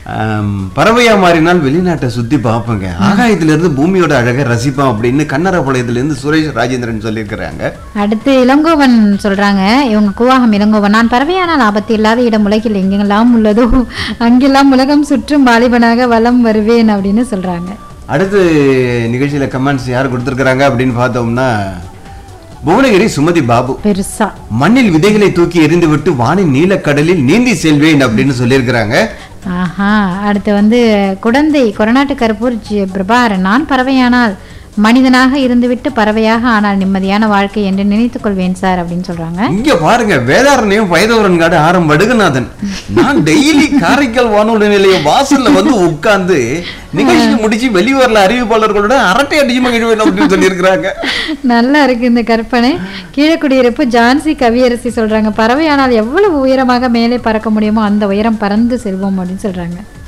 ஆம், பறவையா மாறினால் வெளிநாட்டை சுத்தி பார்ப்பேங்க ஆகாயத்துல இருந்து பூமியோட அழகை ரசிப்போம் அப்படின்னு கண்ணரபாளையத்துல இருந்து சுரேஷ் ராஜேந்திரன் சொல்லியிருக்கிறாங்க அடுத்து இளங்கோவன் சொல்றாங்க இவங்க கூவாகம் இளங்கோவன் நான் பறவையானால் ஆபத்து இல்லாத இடம் உலகில் எங்கெல்லாம் உள்ளதோ அங்கெல்லாம் உலகம் சுற்றும் வாலிபனாக வலம் வருவேன் அப்படின்னு சொல்றாங்க அடுத்து நிகழ்ச்சியில கமெண்ட்ஸ் யார் கொடுத்துருக்காங்க அப்படின்னு பார்த்தோம்னா புவனகிரி சுமதி பாபு பெருசா மண்ணில் விதைகளை தூக்கி எறிந்துவிட்டு வானின் நீலக்கடலில் நீந்தி செல்வேன் அப்படின்னு சொல்லியிருக்கிறாங்க ஆஹா அடுத்து வந்து குடந்தை கொரநாட்டு கருப்பூர் ஜி- பிரபாகரன் நான் பறவையானால் மனிதனாக இருந்துவிட்டு பறவையாக ஆனால் நிம்மதியான வாழ்க்கை என்று நினைத்துக் கொள்வேன் சார் அப்படின்னு சொல்றாங்க இங்க பாருங்க வேதாரண்யம் வயதவரன்காடு ஆரம் வடுகநாதன் நான் டெய்லி காரைக்கால் வானொலி நிலையம் வாசல்ல வந்து உட்கார்ந்து நிகழ்ச்சி முடிச்சு வெளியூர்ல அறிவிப்பாளர்களோட அரட்டை அடிச்சு மகிழ்வேன் அப்படின்னு சொல்லியிருக்கிறாங்க நல்லா இருக்கு இந்த கற்பனை கீழக்குடியிருப்பு ஜான்சி கவியரசி சொல்றாங்க பறவையானால் எவ்வளவு உயரமாக மேலே பறக்க முடியுமோ அந்த உயரம் பறந்து செல்வோம் அப்படின்னு சொல்றாங்க